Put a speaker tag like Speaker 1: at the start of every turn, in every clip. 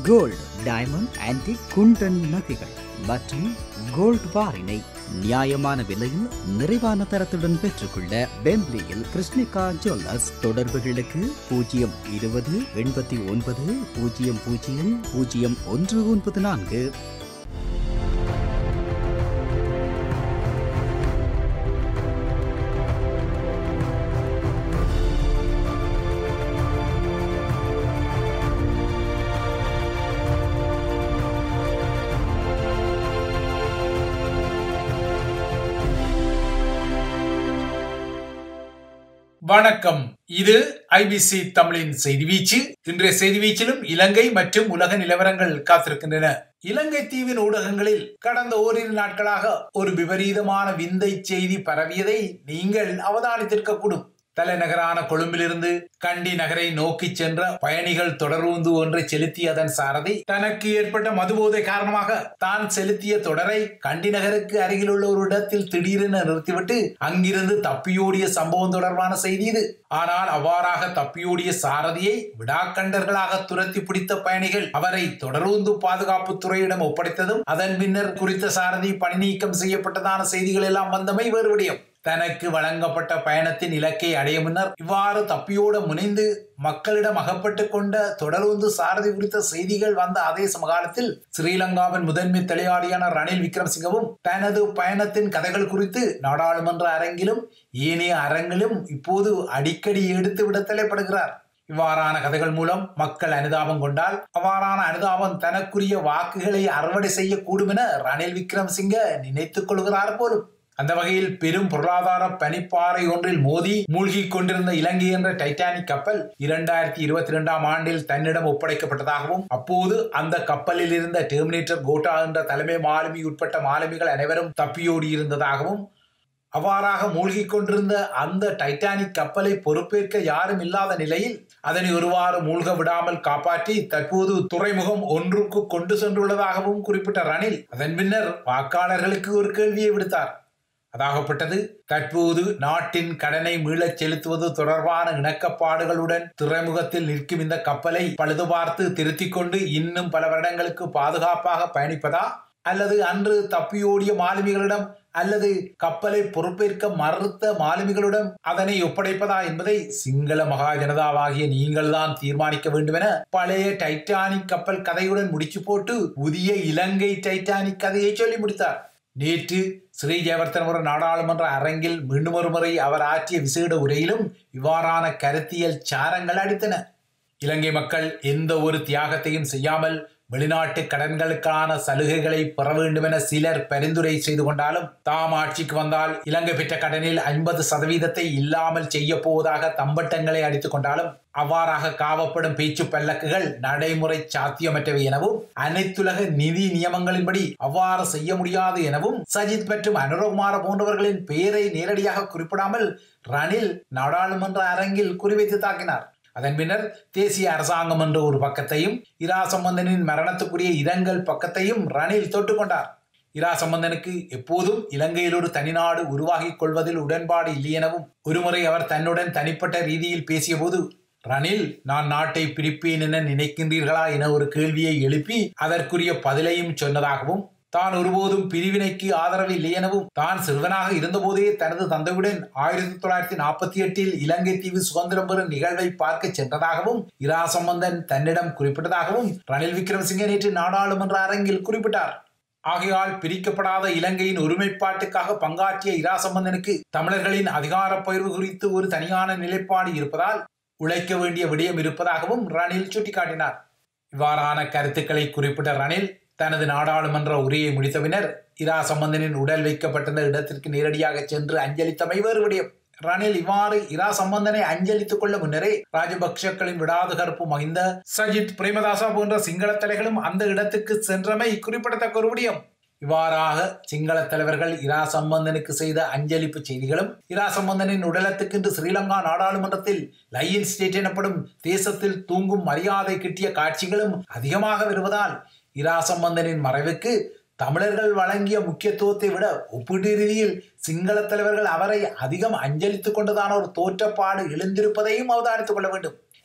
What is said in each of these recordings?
Speaker 1: gold diamond antique குண்டன் நகைகள் மற்றும் gold பாரினை நியாயமான விலையில் நிறைவான தரத்துடன் பெற்றுக்கொள்ள பெம்ப்லியில் கிருஷ்ணிகா ஜுவல்லர்ஸ் தொடர்புகளுக்கு பூஜ்ஜியம் இருபது எண்பத்தி ஒன்பது பூஜ்ஜியம் பூஜ்ஜியம் பூஜ்ஜியம் ஒன்று ஒன்பது நான்கு
Speaker 2: வணக்கம் இது ஐபிசி தமிழின் செய்தி வீச்சு இன்றைய செய்தி வீச்சிலும் இலங்கை மற்றும் உலக நிலவரங்கள் காத்திருக்கின்றன இலங்கை தீவின் ஊடகங்களில் கடந்த ஓரிரு நாட்களாக ஒரு விபரீதமான விந்தை செய்தி பரவியதை நீங்கள் அவதானித்திருக்கக்கூடும் தலைநகரான கொழும்பிலிருந்து கண்டி நகரை நோக்கி சென்ற பயணிகள் தொடர்ந்து ஒன்றை செலுத்திய அதன் சாரதி தனக்கு ஏற்பட்ட மதுபோதை காரணமாக தான் செலுத்திய தொடரை கண்டி நகருக்கு அருகில் உள்ள ஒரு இடத்தில் திடீரென நிறுத்திவிட்டு அங்கிருந்து தப்பியோடிய சம்பவம் தொடர்பான செய்தி இது ஆனால் அவ்வாறாக தப்பியோடிய சாரதியை விடாக்கண்டர்களாக துரத்தி பிடித்த பயணிகள் அவரை தொடர்ந்து பாதுகாப்பு துறையிடம் ஒப்படைத்ததும் அதன் பின்னர் குறித்த சாரதி பணி நீக்கம் செய்யப்பட்டதான செய்திகள் எல்லாம் வந்தமை வேறு விடயம் தனக்கு வழங்கப்பட்ட பயணத்தின் இலக்கை அடைய முன்னர் இவ்வாறு தப்பியோட முனைந்து மக்களிடம் அகப்பட்டு கொண்ட தொடர்ந்து சாரதி குறித்த செய்திகள் வந்த அதே சமகாலத்தில் ஸ்ரீலங்காவின் முதன்மை தலையாடியான ரணில் விக்ரமசிங்கவும் தனது பயணத்தின் கதைகள் குறித்து நாடாளுமன்ற அரங்கிலும் ஏனைய அரங்கிலும் இப்போது அடிக்கடி எடுத்து விட தலைப்படுகிறார் இவ்வாறான கதைகள் மூலம் மக்கள் அனுதாபம் கொண்டால் அவ்வாறான அனுதாபம் தனக்குரிய வாக்குகளை அறுவடை செய்யக்கூடும் என ரணில் விக்ரமசிங்க நினைத்துக் கொள்கிறார் போலும் அந்த வகையில் பெரும் பொருளாதார பனிப்பாறை ஒன்றில் மோதி மூழ்கி கொண்டிருந்த இலங்கை என்ற டைட்டானிக் கப்பல் இரண்டாயிரத்தி இருபத்தி இரண்டாம் ஆண்டில் தன்னிடம் ஒப்படைக்கப்பட்டதாகவும் அப்போது அந்த கப்பலில் இருந்த டெர்மினேட்டர் கோட்டா என்ற தலைமை மாலுமி உட்பட்ட மாலுமிகள் அனைவரும் தப்பியோடி இருந்ததாகவும் அவ்வாறாக மூழ்கி கொண்டிருந்த அந்த டைட்டானிக் கப்பலை பொறுப்பேற்க யாரும் இல்லாத நிலையில் அதனை ஒருவாறு மூழ்க விடாமல் காப்பாற்றி தற்போது துறைமுகம் ஒன்றுக்கு கொண்டு சென்றுள்ளதாகவும் குறிப்பிட்ட ரணில் அதன் பின்னர் வாக்காளர்களுக்கு ஒரு கேள்வியை விடுத்தார் அதாகப்பட்டது தற்போது நாட்டின் கடனை மீளச் செலுத்துவது தொடர்பான இணக்கப்பாடுகளுடன் துறைமுகத்தில் நிற்கும் இந்த கப்பலை பழுதுபார்த்து திருத்திக் கொண்டு இன்னும் பல வருடங்களுக்கு பாதுகாப்பாக பயணிப்பதா அல்லது அன்று தப்பியோடிய மாலுமிகளிடம் அல்லது கப்பலை பொறுப்பேற்க மறுத்த மாலுமிகளிடம் அதனை ஒப்படைப்பதா என்பதை சிங்கள மகா ஜனதாவாகிய நீங்கள் தான் தீர்மானிக்க வேண்டும் என பழைய டைட்டானிக் கப்பல் கதையுடன் முடிச்சு போட்டு புதிய இலங்கை டைட்டானிக் கதையை சொல்லி முடித்தார் நேற்று ஸ்ரீ ஜெயவர்த்தனபுரம் நாடாளுமன்ற அரங்கில் மீண்டும் ஒரு முறை அவர் ஆற்றிய விசேட உரையிலும் இவ்வாறான கருத்தியல் சாரங்கள் அடித்தன இலங்கை மக்கள் எந்த ஒரு தியாகத்தையும் செய்யாமல் வெளிநாட்டு கடன்களுக்கான சலுகைகளை பெற வேண்டும் என சிலர் பரிந்துரை செய்து கொண்டாலும் தாம் ஆட்சிக்கு வந்தால் இலங்கை பெற்ற கடனில் ஐம்பது சதவீதத்தை இல்லாமல் செய்ய போவதாக தம்பட்டங்களை அடித்துக் கொண்டாலும் அவ்வாறாக காவப்படும் பேச்சு பல்லக்குகள் நடைமுறை சாத்தியமற்றவை எனவும் அனைத்துலக நிதி நியமங்களின்படி அவ்வாறு செய்ய முடியாது எனவும் சஜித் மற்றும் அனுரகுமார போன்றவர்களின் பெயரை நேரடியாக குறிப்பிடாமல் ரணில் நாடாளுமன்ற அரங்கில் குறிவைத்து தாக்கினார் அதன் பின்னர் தேசிய அரசாங்கம் என்ற ஒரு பக்கத்தையும் இரா சம்பந்தனின் மரணத்துக்குரிய இரங்கல் பக்கத்தையும் ரணில் தொட்டுக்கொண்டார் இரா சம்பந்தனுக்கு எப்போதும் இலங்கையில் ஒரு தனிநாடு உருவாகி கொள்வதில் உடன்பாடு இல்லை எனவும் ஒருமுறை அவர் தன்னுடன் தனிப்பட்ட ரீதியில் பேசிய போது ரணில் நான் நாட்டை பிரிப்பேன் என நினைக்கின்றீர்களா என ஒரு கேள்வியை எழுப்பி அதற்குரிய பதிலையும் சொன்னதாகவும் தான் ஒருபோதும் பிரிவினைக்கு ஆதரவில்லை எனவும் தான் சிறுவனாக இருந்தபோதே தனது தந்தையுடன் ஆயிரத்தி தொள்ளாயிரத்தி நாற்பத்தி எட்டில் இலங்கை தீவு சுதந்திரம் பெறும் நிகழ்வை பார்க்க சென்றதாகவும் இரா சம்பந்தன் தன்னிடம் குறிப்பிட்டதாகவும் ரணில் விக்ரமசிங்க நேற்று நாடாளுமன்ற அரங்கில் குறிப்பிட்டார் ஆகையால் பிரிக்கப்படாத இலங்கையின் ஒருமைப்பாட்டுக்காக பங்காற்றிய இரா சம்பந்தனுக்கு தமிழர்களின் அதிகார பகிர்வு குறித்து ஒரு தனியான நிலைப்பாடு இருப்பதால் உழைக்க வேண்டிய விடயம் இருப்பதாகவும் ரணில் சுட்டிக்காட்டினார் இவ்வாறான கருத்துக்களை குறிப்பிட்ட ரணில் தனது நாடாளுமன்ற உரையை முடித்த பின்னர் இரா சம்பந்தனின் உடல் வைக்கப்பட்டிருந்த இடத்திற்கு நேரடியாக சென்று அஞ்சலித்தமை வேறு விடயம் ரணில் இவ்வாறு இரா சம்பந்தனை அஞ்சலித்துக் கொள்ள முன்னரே ராஜபக்சக்களின் விடாது கருப்பு மகிந்த சஜித் பிரேமதாசா போன்ற சிங்கள தலைகளும் அந்த இடத்துக்கு சென்றமை குறிப்பிடத்தக்க ஒரு விடயம் இவ்வாறாக சிங்கள தலைவர்கள் இரா சம்பந்தனுக்கு செய்த அஞ்சலிப்பு செய்திகளும் இரா சம்பந்தனின் உடலத்துக்கு இன்று ஸ்ரீலங்கா நாடாளுமன்றத்தில் லயன் ஸ்டேட் எனப்படும் தேசத்தில் தூங்கும் மரியாதை கிட்டிய காட்சிகளும் அதிகமாக வருவதால் இரா சம்பந்தனின் மறைவுக்கு தமிழர்கள் வழங்கிய முக்கியத்துவத்தை விட ஒப்பீட்டு ரீதியில் சிங்கள தலைவர்கள் அவரை அதிகம் அஞ்சலித்துக் கொண்டதான ஒரு தோற்றப்பாடு எழுந்திருப்பதையும் அவதானித்துக் கொள்ள வேண்டும்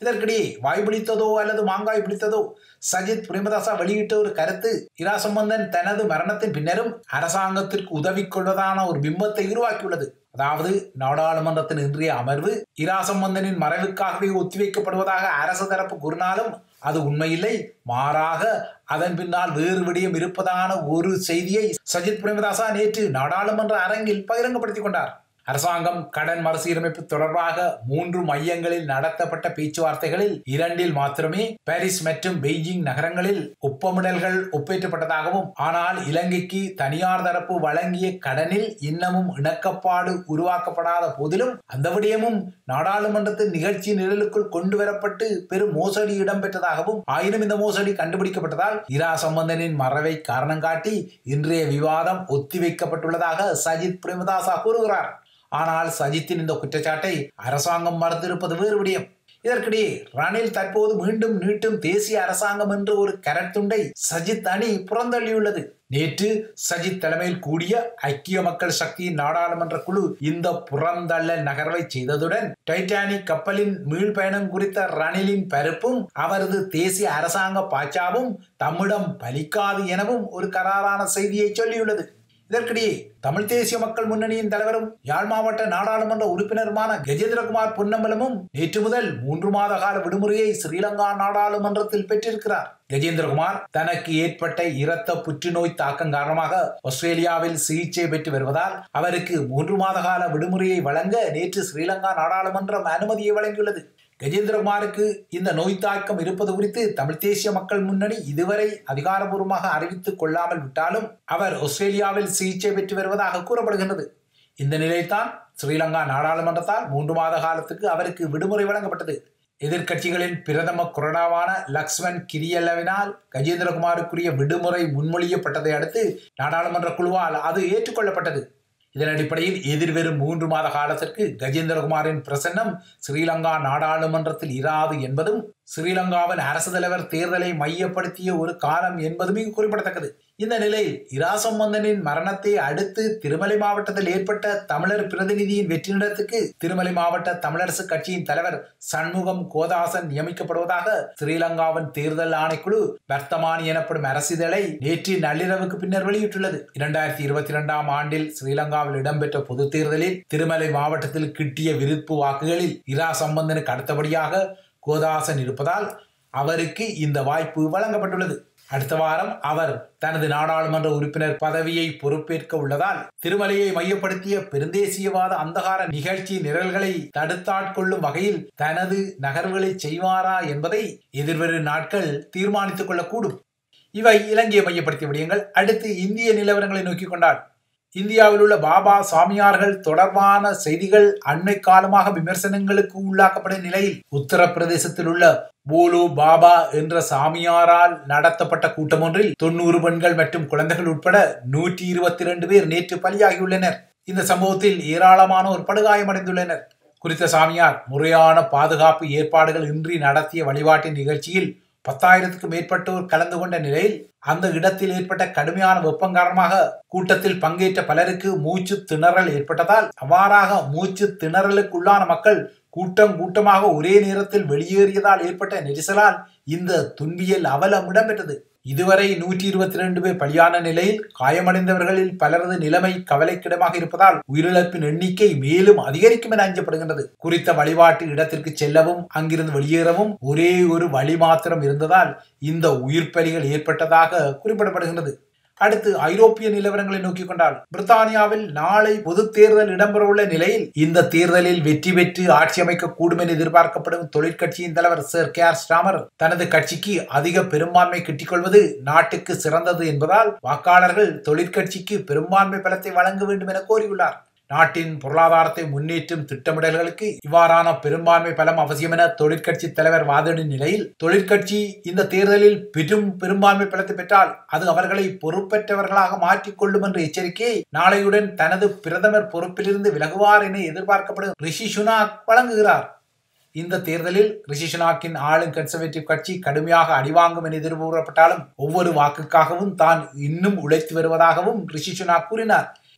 Speaker 2: இதற்கிடையே வாய் பிடித்ததோ அல்லது மாங்காய் பிடித்ததோ சஜித் பிரேமதாசா வெளியிட்ட ஒரு கருத்து இரா சம்பந்தன் தனது மரணத்தின் பின்னரும் அரசாங்கத்திற்கு உதவி கொள்வதான ஒரு பிம்பத்தை உருவாக்கியுள்ளது அதாவது நாடாளுமன்றத்தின் இன்றைய அமர்வு இரா சம்பந்தனின் மறைவுக்காகவே ஒத்திவைக்கப்படுவதாக அரசு தரப்பு கூறினாலும் அது உண்மையில்லை மாறாக அதன் பின்னால் வேறு விடயம் இருப்பதான ஒரு செய்தியை சஜித் பிரேமதாசா நேற்று நாடாளுமன்ற அரங்கில் பகிரங்கப்படுத்திக் கொண்டார் அரசாங்கம் கடன் மறுசீரமைப்பு தொடர்பாக மூன்று மையங்களில் நடத்தப்பட்ட பேச்சுவார்த்தைகளில் இரண்டில் மாத்திரமே பாரிஸ் மற்றும் பெய்ஜிங் நகரங்களில் ஒப்பமிடல்கள் ஒப்பேற்றப்பட்டதாகவும் ஆனால் இலங்கைக்கு தனியார் தரப்பு வழங்கிய கடனில் இன்னமும் இணக்கப்பாடு உருவாக்கப்படாத போதிலும் அந்த விடயமும் நாடாளுமன்றத்தின் நிகழ்ச்சி நிரலுக்குள் கொண்டு வரப்பட்டு பெரும் மோசடி இடம்பெற்றதாகவும் ஆயினும் இந்த மோசடி கண்டுபிடிக்கப்பட்டதால் இரா சம்பந்தனின் மறைவை காரணம் காட்டி இன்றைய விவாதம் ஒத்திவைக்கப்பட்டுள்ளதாக சஜித் பிரேமதாசா கூறுகிறார் ஆனால் சஜித்தின் இந்த குற்றச்சாட்டை அரசாங்கம் மறுத்திருப்பது வேறு விடயம் இதற்கிடையே ரணில் தற்போது மீண்டும் நீட்டும் தேசிய அரசாங்கம் என்ற ஒரு கரத்துண்டை சஜித் அணி புறந்தள்ளியுள்ளது நேற்று சஜித் தலைமையில் கூடிய ஐக்கிய மக்கள் சக்தியின் நாடாளுமன்ற குழு இந்த புறந்தள்ளல் நகர்வை செய்ததுடன் டைட்டானிக் கப்பலின் மீள்பயணம் குறித்த ரணிலின் பருப்பும் அவரது தேசிய அரசாங்க பாச்சாவும் தம்மிடம் பலிக்காது எனவும் ஒரு கராரான செய்தியை சொல்லியுள்ளது இதற்கிடையே தமிழ் தேசிய மக்கள் முன்னணியின் தலைவரும் யாழ் மாவட்ட நாடாளுமன்ற உறுப்பினருமான கஜேந்திரகுமார் பொன்னம்பலமும் நேற்று முதல் மூன்று மாத கால விடுமுறையை ஸ்ரீலங்கா நாடாளுமன்றத்தில் பெற்றிருக்கிறார் கஜேந்திரகுமார் தனக்கு ஏற்பட்ட இரத்த புற்றுநோய் தாக்கம் காரணமாக ஆஸ்திரேலியாவில் சிகிச்சை பெற்று வருவதால் அவருக்கு மூன்று மாத கால விடுமுறையை வழங்க நேற்று ஸ்ரீலங்கா நாடாளுமன்றம் அனுமதியை வழங்கியுள்ளது கஜேந்திரகுமாருக்கு இந்த நோய் தாக்கம் இருப்பது குறித்து தமிழ் தேசிய மக்கள் முன்னணி இதுவரை அதிகாரபூர்வமாக அறிவித்துக் கொள்ளாமல் விட்டாலும் அவர் ஆஸ்திரேலியாவில் சிகிச்சை பெற்று வருவதாக கூறப்படுகின்றது இந்த நிலைத்தான் ஸ்ரீலங்கா நாடாளுமன்றத்தால் மூன்று மாத காலத்துக்கு அவருக்கு விடுமுறை வழங்கப்பட்டது எதிர்க்கட்சிகளின் பிரதம குரடாவான லக்ஷ்மண் கிரியல்லவினால் கஜேந்திரகுமாருக்குரிய விடுமுறை முன்மொழியப்பட்டதை அடுத்து நாடாளுமன்ற குழுவால் அது ஏற்றுக்கொள்ளப்பட்டது இதன் அடிப்படையில் எதிர்வரும் மூன்று மாத காலத்திற்கு கஜேந்திரகுமாரின் பிரசன்னம் ஸ்ரீலங்கா நாடாளுமன்றத்தில் இராது என்பதும் ஸ்ரீலங்காவின் அரசு தலைவர் தேர்தலை மையப்படுத்திய ஒரு காலம் என்பதுமே குறிப்பிடத்தக்கது இந்த நிலையில் இராசம்பந்தனின் மரணத்தை அடுத்து திருமலை மாவட்டத்தில் ஏற்பட்ட தமிழர் பிரதிநிதியின் வெற்றிடத்துக்கு திருமலை மாவட்ட தமிழரசு கட்சியின் தலைவர் சண்முகம் கோதாசன் நியமிக்கப்படுவதாக ஸ்ரீலங்காவின் தேர்தல் ஆணைக்குழு வர்த்தமானி எனப்படும் அரசிதழை நேற்று நள்ளிரவுக்கு பின்னர் வெளியிட்டுள்ளது இரண்டாயிரத்தி இருபத்தி இரண்டாம் ஆண்டில் ஸ்ரீலங்காவில் இடம்பெற்ற பொது தேர்தலில் திருமலை மாவட்டத்தில் கிட்டிய விருப்பு வாக்குகளில் இரா சம்பந்தனுக்கு அடுத்தபடியாக கோதாசன் இருப்பதால் அவருக்கு இந்த வாய்ப்பு வழங்கப்பட்டுள்ளது அடுத்த வாரம் அவர் தனது நாடாளுமன்ற உறுப்பினர் பதவியை பொறுப்பேற்க உள்ளதால் திருமலையை மையப்படுத்திய பெருந்தேசியவாத அந்தகார நிகழ்ச்சி நிரல்களை தடுத்தாட்கொள்ளும் வகையில் தனது நகர்வுகளை செய்வாரா என்பதை எதிர்வரும் நாட்கள் தீர்மானித்துக் கொள்ளக்கூடும் இவை இலங்கையை மையப்படுத்திய விடயங்கள் அடுத்து இந்திய நிலவரங்களை நோக்கிக் கொண்டால் இந்தியாவில் உள்ள பாபா சாமியார்கள் தொடர்பான செய்திகள் அண்மை காலமாக விமர்சனங்களுக்கு உள்ளாக்கப்படும் நிலையில் உத்தரப்பிரதேசத்தில் உள்ள போலு பாபா என்ற சாமியாரால் நடத்தப்பட்ட கூட்டம் ஒன்றில் தொண்ணூறு பெண்கள் மற்றும் குழந்தைகள் உட்பட நூற்றி இருபத்தி இரண்டு பேர் நேற்று பலியாகியுள்ளனர் இந்த சம்பவத்தில் ஏராளமானோர் படுகாயமடைந்துள்ளனர் குறித்த சாமியார் முறையான பாதுகாப்பு ஏற்பாடுகள் இன்றி நடத்திய வழிபாட்டின் நிகழ்ச்சியில் பத்தாயிரத்துக்கும் மேற்பட்டோர் கலந்து கொண்ட நிலையில் அந்த இடத்தில் ஏற்பட்ட கடுமையான வெப்பம் காரணமாக கூட்டத்தில் பங்கேற்ற பலருக்கு மூச்சு திணறல் ஏற்பட்டதால் அவ்வாறாக மூச்சு திணறலுக்குள்ளான மக்கள் கூட்டம் கூட்டமாக ஒரே நேரத்தில் வெளியேறியதால் ஏற்பட்ட நெரிசலால் இந்த துன்பியல் அவலம் இடம்பெற்றது இதுவரை நூற்றி இருபத்தி இரண்டு பேர் பலியான நிலையில் காயமடைந்தவர்களில் பலரது நிலைமை கவலைக்கிடமாக இருப்பதால் உயிரிழப்பின் எண்ணிக்கை மேலும் அதிகரிக்கும் என அஞ்சப்படுகின்றது குறித்த வழிபாட்டு இடத்திற்கு செல்லவும் அங்கிருந்து வெளியேறவும் ஒரே ஒரு வழி மாத்திரம் இருந்ததால் இந்த உயிர் பலிகள் ஏற்பட்டதாக குறிப்பிடப்படுகின்றது அடுத்து ஐரோப்பிய நிலவரங்களை நோக்கிக் கொண்டால் பிரித்தானியாவில் நாளை பொது தேர்தல் இடம்பெறவுள்ள நிலையில் இந்த தேர்தலில் வெற்றி பெற்று ஆட்சி அமைக்க கூடும் என எதிர்பார்க்கப்படும் தொழிற்கட்சியின் தலைவர் சர் கேர் ஸ்டாமர் தனது கட்சிக்கு அதிக பெரும்பான்மை கிட்டிக்கொள்வது நாட்டுக்கு சிறந்தது என்பதால் வாக்காளர்கள் தொழிற்கட்சிக்கு பெரும்பான்மை பலத்தை வழங்க வேண்டும் என கோரியுள்ளார் நாட்டின் பொருளாதாரத்தை முன்னேற்றும் திட்டமிடல்களுக்கு இவ்வாறான பெரும்பான்மை பலம் அவசியம் என தொழிற்கட்சி தலைவர் வாதிடும் நிலையில் தொழிற்கட்சி இந்த தேர்தலில் பெரும் பெரும்பான்மை பலத்தை பெற்றால் அது அவர்களை பொறுப்பற்றவர்களாக மாற்றிக்கொள்ளும் என்ற எச்சரிக்கையை நாளையுடன் தனது பிரதமர் பொறுப்பிலிருந்து விலகுவார் என எதிர்பார்க்கப்படும் ரிஷி சுனாக் வழங்குகிறார் இந்த தேர்தலில் ரிஷி சுனாக்கின் ஆளும் கன்சர்வேட்டிவ் கட்சி கடுமையாக அடிவாங்கும் என எதிர்பார்க்கப்பட்டாலும் ஒவ்வொரு வாக்குக்காகவும் தான் இன்னும் உழைத்து வருவதாகவும் ரிஷி சுனாக் கூறினார்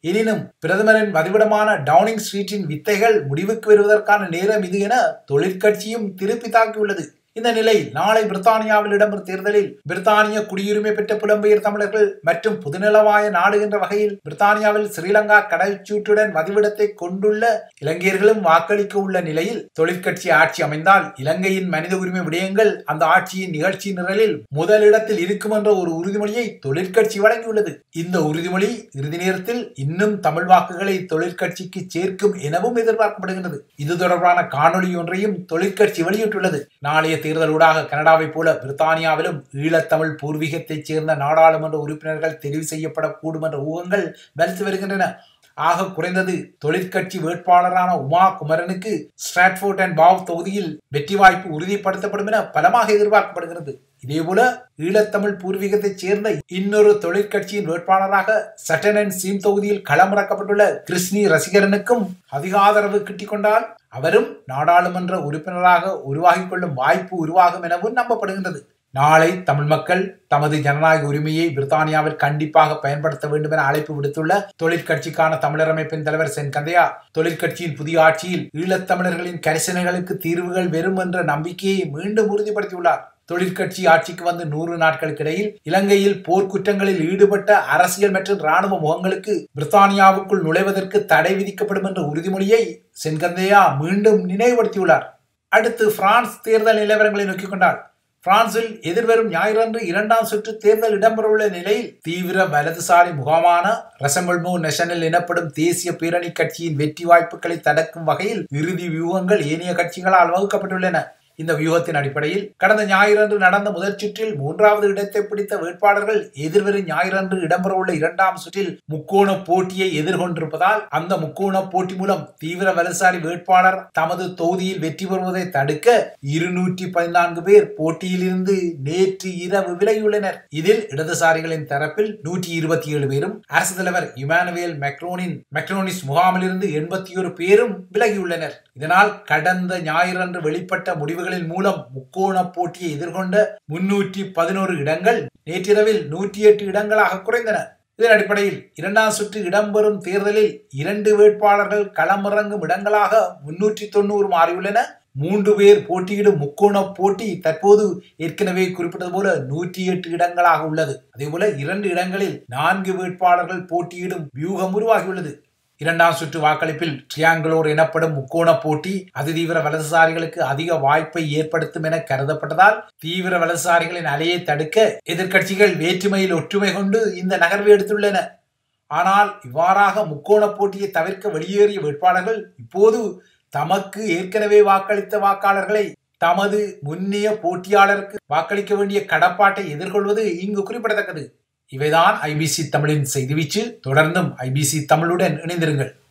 Speaker 2: எனினும் பிரதமரின் வதிவிடமான டவுனிங் ஸ்ட்ரீட்டின் வித்தைகள் முடிவுக்கு வருவதற்கான நேரம் இது என தொழிற்கட்சியும் திருப்பி தாக்கியுள்ளது இந்த நிலையில் நாளை பிரித்தானியாவில் இடம்பெறும் தேர்தலில் பிரித்தானிய குடியுரிமை பெற்ற புலம்பெயர் தமிழர்கள் மற்றும் புதுநிலவாய நாடு என்ற வகையில் பிரித்தானியாவில் ஸ்ரீலங்கா கடற்சூட்டுடன் வதிவிடத்தை கொண்டுள்ள இலங்கையர்களும் வாக்களிக்க உள்ள நிலையில் தொழிற்கட்சி ஆட்சி அமைந்தால் இலங்கையின் மனித உரிமை விடயங்கள் அந்த ஆட்சியின் நிகழ்ச்சி நிரலில் முதலிடத்தில் இருக்கும் என்ற ஒரு உறுதிமொழியை தொழிற்கட்சி வழங்கியுள்ளது இந்த உறுதிமொழி இறுதி நேரத்தில் இன்னும் தமிழ் வாக்குகளை தொழிற்கட்சிக்கு சேர்க்கும் எனவும் எதிர்பார்க்கப்படுகின்றது இது தொடர்பான காணொலி ஒன்றையும் தொழிற்கட்சி வெளியிட்டுள்ளது நாளைய தேர்தலூடாக கனடாவைப் போல பிரித்தானியாவிலும் ஈழத்தமிழ் பூர்வீகத்தைச் சேர்ந்த நாடாளுமன்ற உறுப்பினர்கள் தெரிவு செய்யப்படக்கூடும் என்ற ஊகங்கள் வலுத்து வருகின்றன ஆக குறைந்தது தொழிற்கட்சி வேட்பாளரான உமா குமரனுக்கு ஸ்ட்ராட்ஃபோர்ட் அண்ட் பாவ் தொகுதியில் வெற்றி வாய்ப்பு உறுதிப்படுத்தப்படும் என பலமாக எதிர்பார்க்கப்படுகிறது இதேபோல ஈழத்தமிழ் பூர்வீகத்தைச் சேர்ந்த இன்னொரு தொழிற்கட்சியின் வேட்பாளராக சட்டன் அண்ட் சீம் தொகுதியில் களமிறக்கப்பட்டுள்ள கிருஷ்ணி ரசிகரனுக்கும் அதிக ஆதரவு கிட்டிக் கொண்டால் அவரும் நாடாளுமன்ற உறுப்பினராக உருவாகிக் கொள்ளும் வாய்ப்பு உருவாகும் எனவும் நம்பப்படுகின்றது நாளை தமிழ் மக்கள் தமது ஜனநாயக உரிமையை பிரித்தானியாவில் கண்டிப்பாக பயன்படுத்த வேண்டும் என அழைப்பு விடுத்துள்ள தொழிற்கட்சிக்கான தமிழர் அமைப்பின் தலைவர் சென் கந்தையா தொழிற்கட்சியின் புதிய ஆட்சியில் ஈழத்தமிழர்களின் கரிசனைகளுக்கு தீர்வுகள் வெறும் என்ற நம்பிக்கையை மீண்டும் உறுதிப்படுத்தியுள்ளார் தொழிற்கட்சி ஆட்சிக்கு வந்து நூறு நாட்களுக்கு இடையில் இலங்கையில் போர்க்குற்றங்களில் ஈடுபட்ட அரசியல் மற்றும் ராணுவ முகங்களுக்கு பிரித்தானியாவுக்குள் நுழைவதற்கு தடை விதிக்கப்படும் என்ற உறுதிமொழியை சென்கந்தையா மீண்டும் நினைவுபடுத்தியுள்ளார் அடுத்து பிரான்ஸ் தேர்தல் நிலவரங்களை நோக்கிக் கொண்டார் பிரான்சில் எதிர்வரும் ஞாயிறன்று இரண்டாம் சுற்று தேர்தல் இடம்பெறவுள்ள நிலையில் தீவிர வலதுசாரி முகாமான ரசம்பல்மோ நேஷனல் எனப்படும் தேசிய பேரணி கட்சியின் வெற்றி வாய்ப்புகளை தடுக்கும் வகையில் இறுதி வியூகங்கள் ஏனைய கட்சிகளால் வகுக்கப்பட்டுள்ளன இந்த வியூகத்தின் அடிப்படையில் கடந்த ஞாயிறன்று நடந்த முதல் சுற்றில் மூன்றாவது இடத்தை பிடித்த வேட்பாளர்கள் எதிர்வரும் ஞாயிறன்று இடம்பெறவுள்ள இரண்டாம் சுற்றில் முக்கோண போட்டியை எதிர்கொண்டிருப்பதால் அந்த முக்கோண போட்டி மூலம் தீவிர வலதுசாரி வேட்பாளர் தமது தொகுதியில் வெற்றி பெறுவதை தடுக்க இருநூற்றி பதினான்கு பேர் போட்டியில் இருந்து நேற்று இரவு விலகியுள்ளனர் இதில் இடதுசாரிகளின் தரப்பில் நூற்றி இருபத்தி ஏழு பேரும் அரசு தலைவர் இமானுவேல் மெக்ரோனின் மெக்ரோனிஸ் முகாமிலிருந்து எண்பத்தி ஒரு பேரும் விலகியுள்ளனர் இதனால் கடந்த ஞாயிறன்று வெளிப்பட்ட முடிவுகளின் மூலம் முக்கோண போட்டியை எதிர்கொண்ட முன்னூற்றி பதினோரு இடங்கள் நேற்றிரவில் நூற்றி எட்டு இடங்களாக குறைந்தன இதன் அடிப்படையில் இரண்டாம் சுற்று இடம்பெறும் தேர்தலில் இரண்டு வேட்பாளர்கள் களமிறங்கும் இடங்களாக முன்னூற்றி தொண்ணூறு மாறியுள்ளன மூன்று பேர் போட்டியிடும் முக்கோண போட்டி தற்போது ஏற்கனவே குறிப்பிட்டது போல நூற்றி எட்டு இடங்களாக உள்ளது அதேபோல இரண்டு இடங்களில் நான்கு வேட்பாளர்கள் போட்டியிடும் வியூகம் உருவாகியுள்ளது இரண்டாம் சுற்று வாக்களிப்பில் ட்ரியாங்குலோர் எனப்படும் முக்கோண போட்டி அதிதீவிர வலதுசாரிகளுக்கு அதிக வாய்ப்பை ஏற்படுத்தும் என கருதப்பட்டதால் தீவிர வலதுசாரிகளின் அலையை தடுக்க எதிர்க்கட்சிகள் வேற்றுமையில் ஒற்றுமை கொண்டு இந்த நகர்வை எடுத்துள்ளன ஆனால் இவ்வாறாக முக்கோண போட்டியை தவிர்க்க வெளியேறிய வேட்பாளர்கள் இப்போது தமக்கு ஏற்கனவே வாக்களித்த வாக்காளர்களை தமது முன்னிய போட்டியாளருக்கு வாக்களிக்க வேண்டிய கடப்பாட்டை எதிர்கொள்வது இங்கு குறிப்பிடத்தக்கது இவைதான் ஐபிசி தமிழின் செய்தி வீச்சு தொடர்ந்தும் ஐபிசி தமிழுடன் இணைந்திருங்கள்